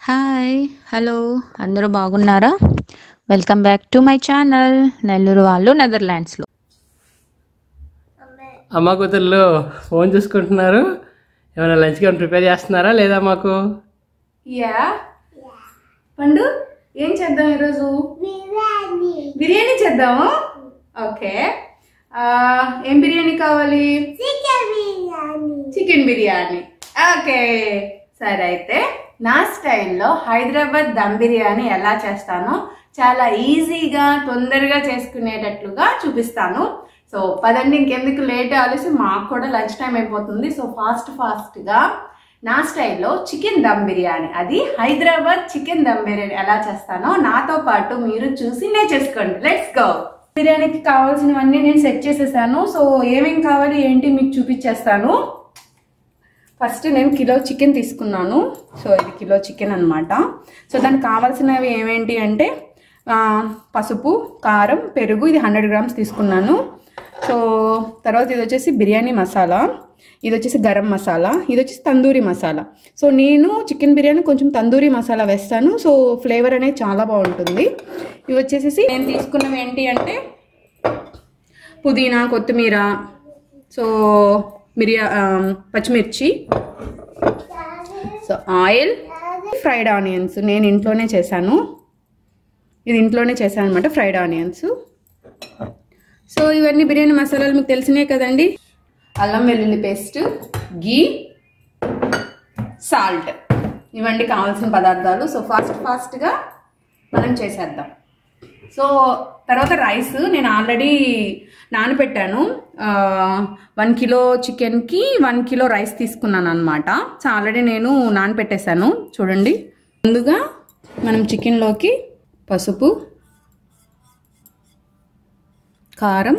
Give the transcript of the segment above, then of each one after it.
hi hello అందరూ బాగున్నారా welcome back to my channel Nellore వాళ్ళు నెదర్లాండ్స్లో అమ్మ కూతుర్లు ఫోన్ చూసుకుంటున్నారు ఏమైనా లంచ్ కానీ ప్రిపేర్ చేస్తున్నారా లేదా మాకు యా పండు ఏం చేద్దాం ఈరోజు బిర్యానీ చేద్దాము ఓకే ఆ, ఏం బిర్యానీ కావాలి చికెన్ బిర్యానీ ఓకే సరే అయితే నా స్టైల్లో హైదరాబాద్ దమ్ బిర్యానీ ఎలా చేస్తానో చాలా ఈజీగా తొందరగా చేసుకునేటట్లుగా చూపిస్తాను సో పదండి ఇంకెందుకు లేట్ ఆలస్యం మాకు కూడా లంచ్ టైం అయిపోతుంది సో ఫాస్ట్ ఫాస్ట్గా నా స్టైల్లో చికెన్ దమ్ బిర్యానీ అది హైదరాబాద్ చికెన్ దమ్ బిర్యానీ ఎలా చేస్తానో నాతో పాటు మీరు చూసి నేర్చేసుకోండి లెట్స్ గో బిర్యానీకి కావాల్సినవన్నీ నేను సెట్ చేసేసాను సో ఏమేం కావాలి ఏంటి మీకు చూపించేస్తాను ఫస్ట్ నేను కిలో చికెన్ తీసుకున్నాను సో ఇది కిలో చికెన్ అనమాట సో దానికి కావాల్సినవి ఏమేంటి అంటే ఆ, పసుపు కారం పెరుగు ఇది హండ్రెడ్ గ్రామ్స్ తీసుకున్నాను సో తర్వాత ఇది వచ్చేసి బిర్యానీ మసాలా ఇది వచ్చేసి గరం మసాలా ఇది వచ్చేసి తందూరి మసాలా సో నేను చికెన్ బిర్యానీ కొంచెం తందూరి మసాలా వేస్తాను సో ఫ్లేవర్ అనేది చాలా బాగుంటుంది ఇవి వచ్చేసి నేను తీసుకున్నవి ఏంటి అంటే పుదీనా కొత్తిమీర సో మిరియా ఆ, పచ్చిమిర్చి సో ఆయిల్ ఫ్రైడ్ ఆనియన్స్ నేను ఇంట్లోనే చేశాను ఇది ఇంట్లోనే చేశాను అనమాట ఫ్రైడ్ ఆనియన్స్ సో ఇవన్నీ బిర్యానీ మసాలాలు మీకు తెలిసినాయి కదండి అల్లం వెల్లుల్లి పేస్ట్ గీ సాల్ట్ ఇవన్నీ కావాల్సిన పదార్థాలు సో ఫాస్ట్ ఫాస్ట్గా మనం చేసేద్దాం సో తర్వాత రైస్ నేను ఆల్రెడీ నానబెట్టాను వన్ కిలో చికెన్కి వన్ కిలో రైస్ తీసుకున్నాను అనమాట సో ఆల్రెడీ నేను నానబెట్టేశాను చూడండి ముందుగా మనం చికెన్లోకి పసుపు కారం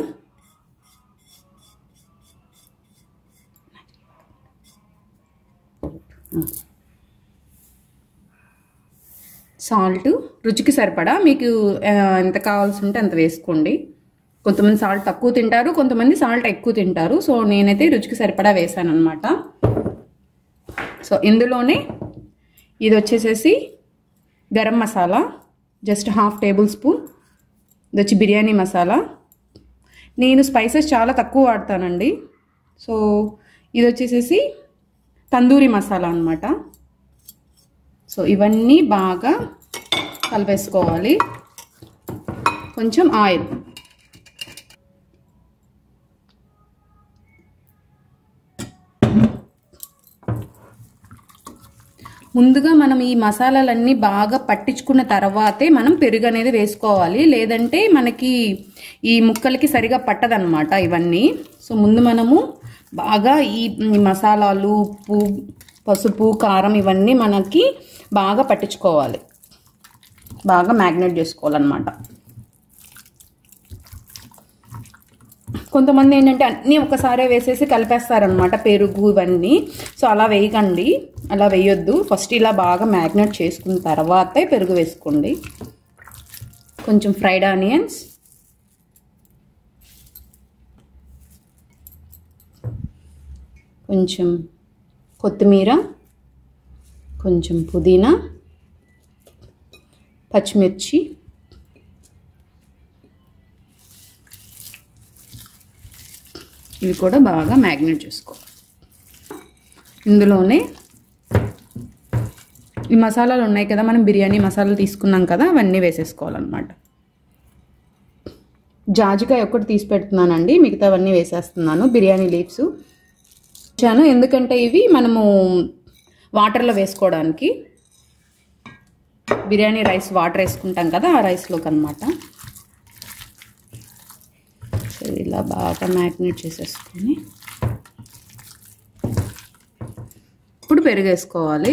సాల్ట్ రుచికి సరిపడా మీకు ఆ, ఎంత కావాల్సి ఉంటే అంత వేసుకోండి కొంతమంది సాల్ట్ తక్కువ తింటారు కొంతమంది సాల్ట్ ఎక్కువ తింటారు సో నేనైతే రుచికి సరిపడా వేసాను అనమాట సో ఇందులోనే ఇది వచ్చేసేసి garam masala just half tablespoon ఇది వచ్చి బిర్యానీ మసాలా నేను స్పైసెస్ చాలా తక్కువ వాడతానండి సో ఇది వచ్చేసేసి తందూరి మసాలా అనమాట సో ఇవన్నీ బాగా కలిపేసుకోవాలి కొంచెం ఆయిల్ ముందుగా మనం ఈ మసాలాలన్నీ బాగా పట్టించుకున్న తర్వాతే మనం పెరుగు అనేది వేసుకోవాలి లేదంటే మనకి ఈ ముక్కలకి సరిగా పట్టదనమాట ఇవన్నీ సో ముందు మనము బాగా ఈ ఈ మసాలాలు ఉప్పు పసుపు కారం ఇవన్నీ మనకి బాగా పట్టించుకోవాలి బాగా మ్యాగ్నేట్ చేసుకోవాలన్నమాట కొంతమంది ఏంటంటే అన్నీ ఒకసారే వేసేసి కలిపేస్తారనమాట పెరుగు ఇవన్నీ సో అలా వేయకండి అలా వేయొద్దు ఫస్ట్ ఇలా బాగా మ్యాగ్నేట్ చేసుకున్న తర్వాతే పెరుగు వేసుకోండి కొంచెం ఫ్రైడ్ ఆనియన్స్ కొంచెం కొత్తిమీర కొంచెం పుదీనా పచ్చిమిర్చి ఇవి కూడా బాగా మ్యాగ్నేట్ చేసుకోవాలి ఇందులోనే ఈ మసాలాలు ఉన్నాయి కదా మనం బిర్యానీ మసాలాలు తీసుకున్నాం కదా అవన్నీ వేసేసుకోవాలన్నమాట జాజికాయ ఒకటి తీసి పెడుతున్నానండి మిగతావన్నీ వేసేస్తున్నాను బిర్యానీ లీవ్స్ వచ్చాను ఎందుకంటే ఇవి మనము వాటర్లో వేసుకోవడానికి బిర్యానీ రైస్ వాటర్ వేసుకుంటాం కదా ఆ రైస్లోకి అనమాట సో ఇలా బాగా మ్యాగ్నేట్ చేసేసుకొని ఇప్పుడు పెరుగు వేసుకోవాలి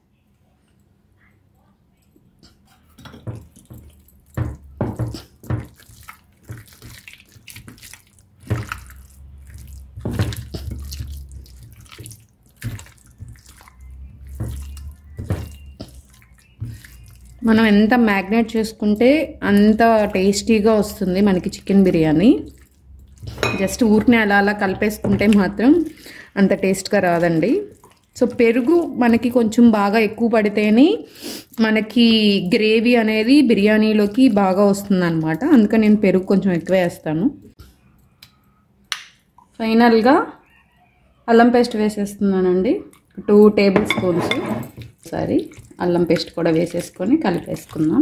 మనం ఎంత మ్యాగ్నేట్ చేసుకుంటే అంత టేస్టీగా వస్తుంది మనకి చికెన్ బిర్యానీ జస్ట్ ఊరిని అలా అలా కలిపేసుకుంటే మాత్రం అంత టేస్ట్గా రాదండి సో పెరుగు మనకి కొంచెం బాగా ఎక్కువ పడితేనే మనకి గ్రేవీ అనేది బిర్యానీలోకి బాగా వస్తుంది అనమాట అందుకని నేను పెరుగు కొంచెం ఎక్కువ వేస్తాను ఫైనల్గా అల్లం పేస్ట్ వేసేస్తున్నానండి టూ టేబుల్ స్పూన్స్ ఒకసారి అల్లం పేస్ట్ కూడా వేసేసుకొని కలిపేసుకుందాం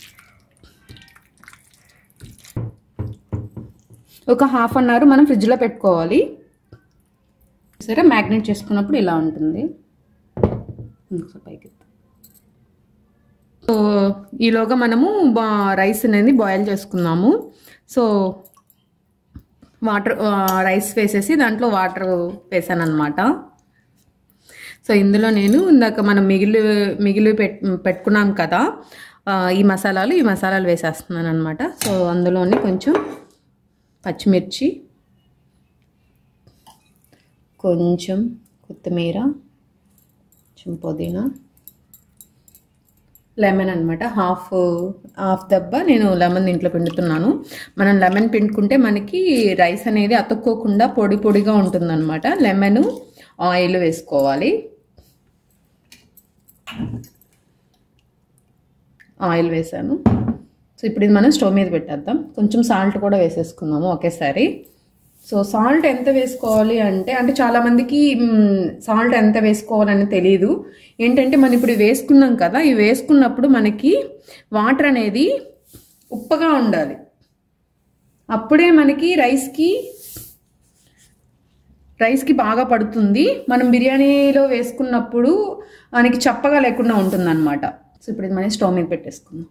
ఒక హాఫ్ అన్ అవర్ మనం ఫ్రిడ్జ్లో పెట్టుకోవాలి సరే మ్యాగ్నేట్ చేసుకున్నప్పుడు ఇలా ఉంటుంది ఇంకొక పైకి సో ఈలోగా మనము బా రైస్ అనేది బాయిల్ చేసుకున్నాము సో వాటర్ రైస్ వేసేసి దాంట్లో వాటర్ వేసాను అనమాట సో ఇందులో నేను ఇందాక మనం మిగిలి మిగిలి పెట్ పెట్టుకున్నాం కదా ఆ, ఈ మసాలాలు ఈ మసాలాలు వేసేస్తున్నాను అనమాట సో అందులోని కొంచెం పచ్చిమిర్చి కొంచెం కొత్తిమీర కొంచెం పుదీనా లెమన్ అనమాట హాఫ్ హాఫ్ దెబ్బ నేను లెమన్ దీంట్లో పిండుతున్నాను మనం లెమన్ పిండుకుంటే మనకి రైస్ అనేది అతుక్కోకుండా పొడి పొడిగా ఉంటుందన్నమాట లెమన్ ఆయిల్ వేసుకోవాలి ఆయిల్ వేసాను సో ఇప్పుడు ఇది మనం స్టవ్ మీద పెట్టేద్దాం కొంచెం సాల్ట్ కూడా వేసేసుకుందాము ఒకేసారి సో సాల్ట్ ఎంత వేసుకోవాలి అంటే అంటే చాలామందికి సాల్ట్ ఎంత వేసుకోవాలని తెలియదు ఏంటంటే మనం ఇప్పుడు ఇవి వేసుకున్నాం కదా ఇవి వేసుకున్నప్పుడు మనకి వాటర్ అనేది ఉప్పగా ఉండాలి అప్పుడే మనకి రైస్కి రైస్కి బాగా పడుతుంది మనం బిర్యానీలో వేసుకున్నప్పుడు మనకి చప్పగా లేకుండా ఉంటుంది అనమాట సో ఇప్పుడు ఇది మనం స్టవ్ మీద పెట్టేసుకుందాం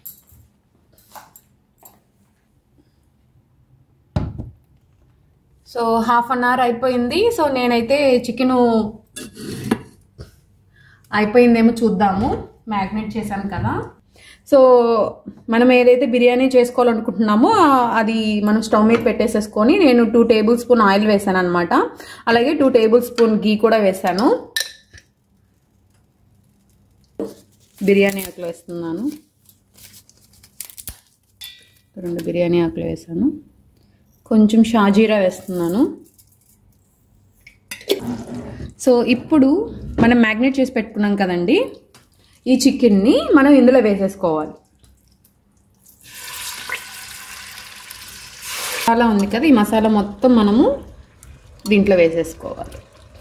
సో హాఫ్ అన్ అవర్ అయిపోయింది సో నేనైతే చికెను అయిపోయిందేమో చూద్దాము మ్యాగ్నేట్ చేశాను కదా సో మనం ఏదైతే బిర్యానీ చేసుకోవాలనుకుంటున్నామో ఆ- అది మనం స్టవ్ మీద పెట్టేసేసుకొని నేను టూ టేబుల్ స్పూన్ ఆయిల్ వేసాను అనమాట అలాగే టూ టేబుల్ స్పూన్ గీ కూడా వేసాను బిర్యానీ ఆకులు వేస్తున్నాను రెండు బిర్యానీ ఆకులు వేసాను కొంచెం షాజీరా వేస్తున్నాను సో ఇప్పుడు మనం మ్యాగ్నేట్ చేసి పెట్టుకున్నాం కదండి ఈ చికెన్ని మనం ఇందులో వేసేసుకోవాలి మసాలా ఉంది కదా ఈ మసాలా మొత్తం మనము దీంట్లో వేసేసుకోవాలి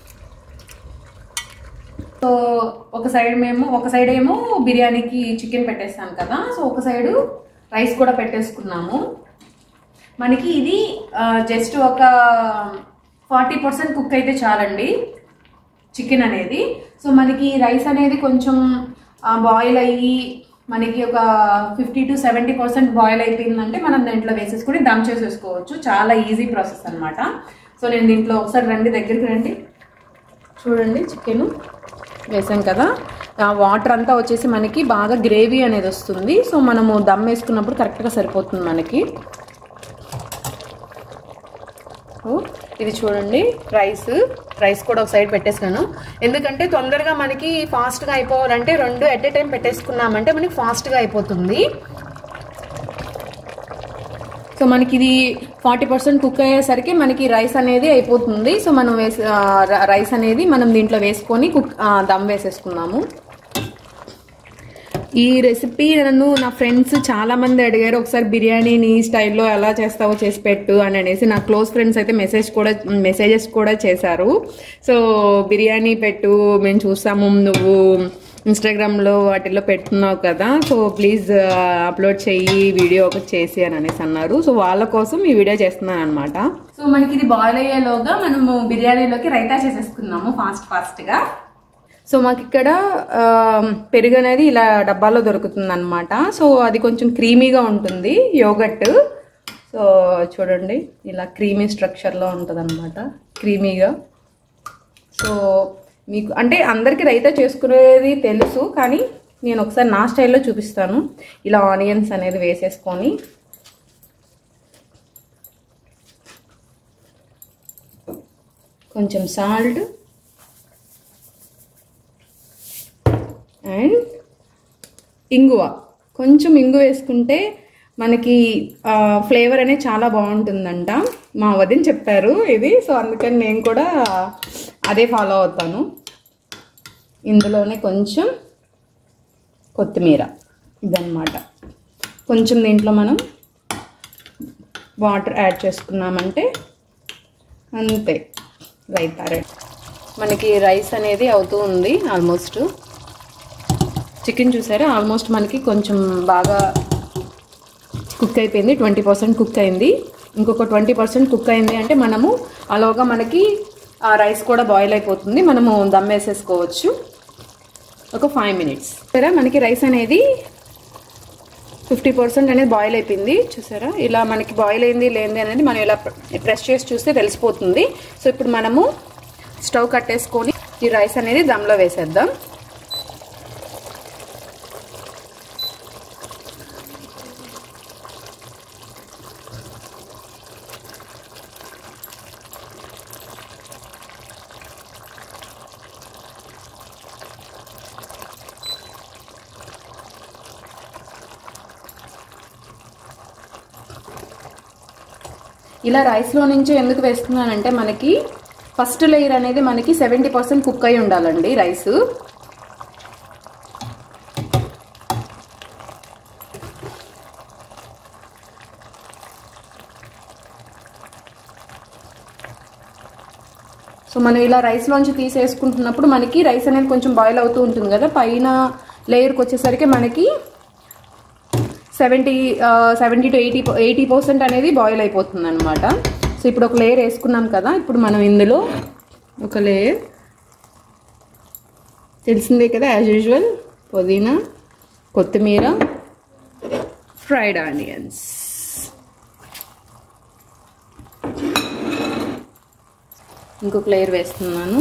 సో ఒక సైడ్ మేము ఒక సైడ్ ఏమో బిర్యానీకి చికెన్ పెట్టేస్తాం కదా సో ఒక సైడు రైస్ కూడా పెట్టేసుకున్నాము మనకి ఇది జస్ట్ ఒక ఫార్టీ పర్సెంట్ కుక్ అయితే చాలండి చికెన్ అనేది సో మనకి రైస్ అనేది కొంచెం బాయిల్ అయ్యి మనకి ఒక fifty to seventy percent boil అయిపోయిందంటే మనం దాంట్లో వేసేసుకుని దమ్ చేసేసుకోవచ్చు చాలా ఈజీ ప్రాసెస్ అన్నమాట సో నేను దీంట్లో ఒకసారి రండి దగ్గరికి రండి చూడండి చికెన్ వేసాం కదా ఆ వాటర్ అంతా వచ్చేసి మనకి బాగా గ్రేవీ అనేది వస్తుంది సో మనము దమ్ వేసుకున్నప్పుడు కరెక్ట్గా సరిపోతుంది మనకి ఓ, ఇది చూడండి రైస్ రైస్ కూడా ఒక సైడ్ పెట్టేసాను ఎందుకంటే తొందరగా మనకి ఫాస్ట్గా అయిపోవాలంటే రెండు ఎట్ ఏ టైం పెట్టేసుకున్నామంటే మనకి ఫాస్ట్గా అయిపోతుంది సో మనకి ఇది ఫార్టీ పర్సెంట్ కుక్ అయ్యేసరికి మనకి రైస్ అనేది అయిపోతుంది సో మనం వేసి ఆ, ర- రైస్ అనేది మనం దీంట్లో వేసుకొని కుక్ ఆ, దమ్ వేసేసుకున్నాము ఈ రెసిపీ నన్ను నా ఫ్రెండ్స్ చాలా మంది అడిగారు ఒకసారి బిర్యానీని ఈ స్టైల్లో ఎలా చేస్తావో చేసి పెట్టు అని అనేసి నా క్లోజ్ ఫ్రెండ్స్ అయితే మెసేజ్ కూడా మెసేజెస్ కూడా చేశారు సో బిర్యానీ పెట్టు మేము చూస్తాము నువ్వు ఇన్స్టాగ్రామ్లో వాటిల్లో పెట్టున్నావు కదా సో ప్లీజ్ అప్లోడ్ చెయ్యి వీడియో ఒకటి చేసి అని అనేసి అన్నారు సో వాళ్ళ కోసం ఈ వీడియో చేస్తున్నాను అనమాట సో మనకి ఇది బాయిల్ అయ్యేలోగా మనము బిర్యానీలోకి రైతా చేసేసుకున్నాము ఫాస్ట్ ఫాస్ట్గా సో మాకు ఇక్కడ ఆ, పెరుగు అనేది ఇలా డబ్బాలో దొరుకుతుంది అనమాట సో అది కొంచెం క్రీమీగా ఉంటుంది యోగట్ సో చూడండి ఇలా క్రీమీ స్ట్రక్చర్లో ఉంటుంది అనమాట క్రీమీగా సో మీకు అంటే అందరికీ రైతా చేసుకునేది తెలుసు కానీ నేను ఒకసారి నా స్టైల్లో చూపిస్తాను ఇలా ఆనియన్స్ అనేది వేసేసుకొని కొంచెం సాల్ట్ అండ్ ఇంగువ కొంచెం ఇంగు వేసుకుంటే మనకి ఫ్లేవర్ అనేది చాలా బాగుంటుందంట మా వదిన చెప్పారు ఇది సో అందుకని నేను కూడా అదే ఫాలో అవుతాను ఇందులోనే కొంచెం కొత్తిమీర ఇదన్నమాట కొంచెం దీంట్లో మనం వాటర్ యాడ్ చేసుకున్నామంటే అంతే రైతా రెడీ మనకి రైస్ అనేది అవుతూ ఉంది ఆల్మోస్ట్ చికెన్ చూసారా ఆల్మోస్ట్ మనకి కొంచెం బాగా కుక్ అయిపోయింది ట్వంటీ పర్సెంట్ కుక్ అయింది ఇంకొక ట్వంటీ పర్సెంట్ కుక్ అయింది అంటే మనము అలాగా మనకి ఆ రైస్ కూడా బాయిల్ అయిపోతుంది మనము దమ్ వేసేసుకోవచ్చు ఒక ఫైవ్ మినిట్స్ సరే మనకి రైస్ అనేది ఫిఫ్టీ పర్సెంట్ అనేది బాయిల్ అయిపోయింది చూసారా ఇలా మనకి బాయిల్ అయింది లేనిది అనేది మనం ఇలా ప్రెస్ చేసి చూస్తే తెలిసిపోతుంది సో ఇప్పుడు మనము స్టవ్ కట్టేసుకొని ఈ రైస్ అనేది దమ్లో వేసేద్దాం ఇలా రైస్లో నుంచి ఎందుకు వేస్తున్నానంటే మనకి ఫస్ట్ లేయర్ అనేది మనకి సెవెంటీ పర్సెంట్ కుక్ అయి ఉండాలండి రైస్ సో మనం ఇలా రైస్లోంచి తీసేసుకుంటున్నప్పుడు మనకి రైస్ అనేది కొంచెం బాయిల్ అవుతూ ఉంటుంది కదా పైన లేయర్కి వచ్చేసరికి మనకి seventy seventy to eighty eighty percent అనేది బాయిల్ అయిపోతుంది అనమాట సో ఇప్పుడు ఒక లేయర్ వేసుకున్నాం కదా ఇప్పుడు మనం ఇందులో ఒక లేయర్ తెలిసిందే కదా యాజ్ యూజువల్ పుదీనా కొత్తిమీర ఫ్రైడ్ ఆనియన్స్ ఇంకొక లేయర్ వేస్తున్నాను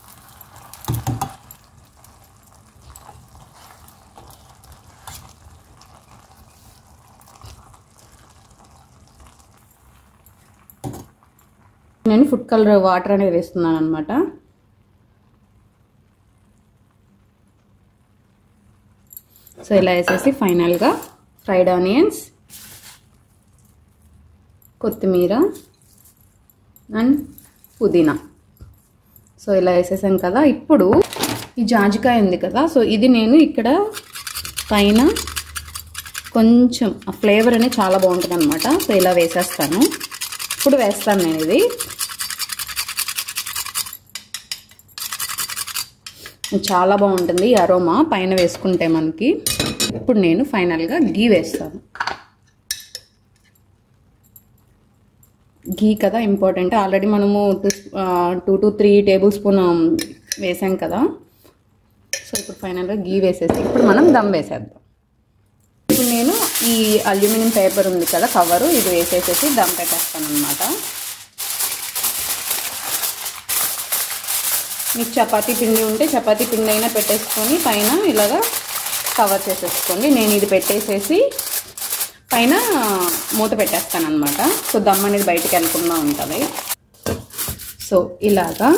నేను ఫుడ్ కలర్ వాటర్ అనేది వేస్తున్నాను అనమాట సో ఇలా వేసేసి ఫైనల్గా ఫ్రైడ్ ఆనియన్స్ కొత్తిమీర అండ్ పుదీనా సో ఇలా వేసేసాం కదా ఇప్పుడు ఈ జాజికాయ ఉంది కదా సో ఇది నేను ఇక్కడ పైన కొంచెం ఆ ఫ్లేవర్ అనేది చాలా బాగుంటుంది అనమాట సో ఇలా వేసేస్తాను ఇప్పుడు వేస్తాను నేను ఇది చాలా బాగుంటుంది ఈ అరోమా పైన వేసుకుంటే మనకి ఇప్పుడు నేను ఫైనల్గా గీ వేస్తాను గీ కదా ఇంపార్టెంట్ ఆల్రెడీ మనము two two to three tablespoon వేసాం కదా సో ఇప్పుడు ఫైనల్గా గీ వేసేసి ఇప్పుడు మనం దమ్ వేసేద్దాం ఇప్పుడు నేను ఈ అల్యూమినియం పేపర్ ఉంది కదా కవరు ఇది వేసేసేసి దమ్ పెట్టేస్తాను అనమాట మీకు చపాతీ పిండి ఉంటే చపాతీ పిండి అయినా పెట్టేసుకొని పైన ఇలాగా కవర్ చేసేసుకోండి నేను ఇది పెట్టేసేసి పైన మూత పెట్టేస్తాను అనమాట సో దమ్ అనేది బయటికి వెళ్ళకుండా ఉంటుంది సో ఇలాగా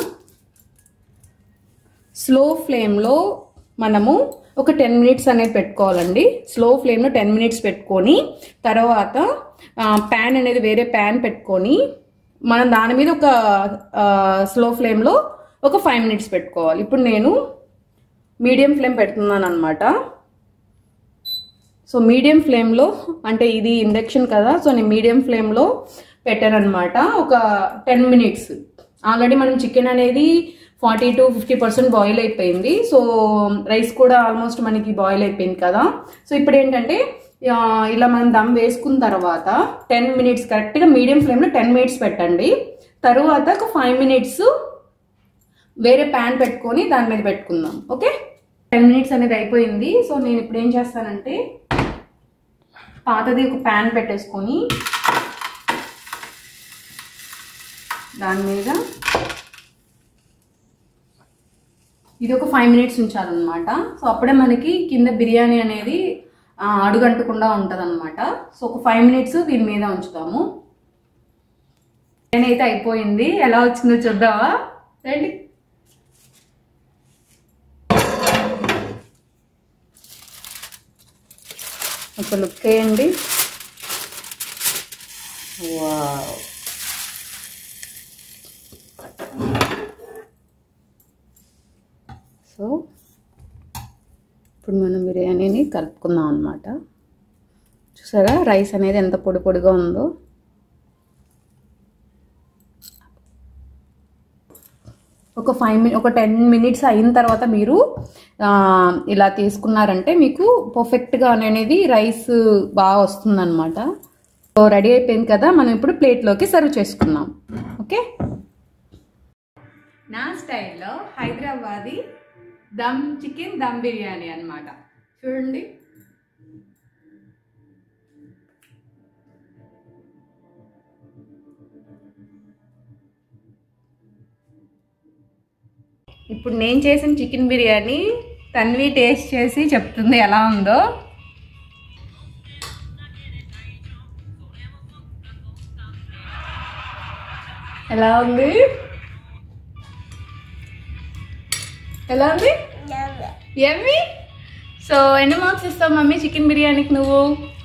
స్లో ఫ్లేమ్లో మనము ఒక టెన్ మినిట్స్ అనేది పెట్టుకోవాలండి స్లో ఫ్లేమ్లో టెన్ మినిట్స్ పెట్టుకొని తర్వాత ప్యాన్ అనేది వేరే ప్యాన్ పెట్టుకొని మనం దాని మీద ఒక స్లో ఫ్లేమ్లో ఒక ఫైవ్ మినిట్స్ పెట్టుకోవాలి ఇప్పుడు నేను మీడియం ఫ్లేమ్ పెడుతున్నాను అనమాట సో మీడియం ఫ్లేమ్లో అంటే ఇది ఇండక్షన్ కదా సో నేను మీడియం ఫ్లేమ్లో పెట్టాను అనమాట ఒక టెన్ మినిట్స్ ఆల్రెడీ మనం చికెన్ అనేది forty to fifty percent boil అయిపోయింది సో రైస్ కూడా ఆల్మోస్ట్ మనకి బాయిల్ అయిపోయింది కదా సో ఇప్పుడు ఏంటంటే ఆ, ఇలా మనం దమ్ వేసుకున్న తర్వాత టెన్ మినిట్స్ కరెక్ట్గా మీడియం ఫ్లేమ్లో టెన్ మినిట్స్ పెట్టండి తరువాత ఒక ఫైవ్ మినిట్స్ వేరే ప్యాన్ పెట్టుకొని దాని మీద పెట్టుకుందాం ఓకే టెన్ మినిట్స్ అనేది అయిపోయింది సో నేను ఇప్పుడు ఏం చేస్తానంటే పాతది ఒక ప్యాన్ పెట్టేసుకొని దాని మీద ఇది ఒక ఫైవ్ మినిట్స్ ఉంచాలన్నమాట సో అప్పుడే మనకి కింద బిర్యానీ అనేది ఆ, అడుగంటకుండా ఉంటుంది అనమాట సో ఒక ఫైవ్ మినిట్స్ దీని మీద ఉంచుతాము నేనైతే అయిపోయింది ఎలా వచ్చిందో చూద్దామా రండి ఒక లుక్ వేయండి వావ్ సో ఇప్పుడు మనం బిర్యానీని కలుపుకుందాం అనమాట చూసారా రైస్ అనేది ఎంత పొడి పొడిగా ఉందో ఒక ఫైవ్ మినిట్ ఒక టెన్ మినిట్స్ అయిన తర్వాత మీరు ఆ, ఇలా తీసుకున్నారంటే మీకు పర్ఫెక్ట్గా అనేది రైస్ బాగా వస్తుందన్నమాట సో రెడీ అయిపోయింది కదా మనం ఇప్పుడు ప్లేట్లోకి సర్వ్ చేసుకుందాం ఓకే నా స్టైల్లో హైదరాబాదీ దమ్ చికెన్ దమ్ బిర్యానీ అన్నమాట చూడండి ఇప్పుడు నేను చేసిన చికెన్ బిర్యానీ తన్వి టేస్ట్ చేసి చెప్తుంది ఎలా ఉందో ఎలా ఉంది ఎలా ఉంది ఎమ్మి సో ఎన్ని మార్క్స్ ఇస్తావు మమ్మీ చికెన్ బిర్యానీకి నువ్వు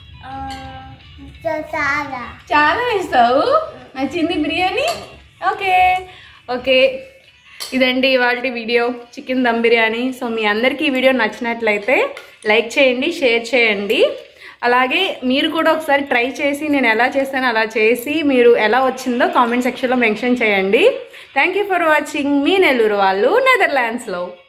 చాలా ఇస్తావు నచ్చింది బిర్యానీ ఓకే ఓకే ఇదండి ఇవాళ video chicken dum biryani so మీ అందరికీ ఈ వీడియో నచ్చినట్లయితే లైక్ చేయండి షేర్ చేయండి అలాగే మీరు కూడా ఒకసారి ట్రై చేసి నేను ఎలా చేస్తానో అలా చేసి మీరు ఎలా వచ్చిందో కామెంట్ సెక్షన్లో మెన్షన్ చేయండి థ్యాంక్ యూ ఫర్ వాచింగ్ మీ నెల్లూరు వాళ్ళు నెదర్లాండ్స్లో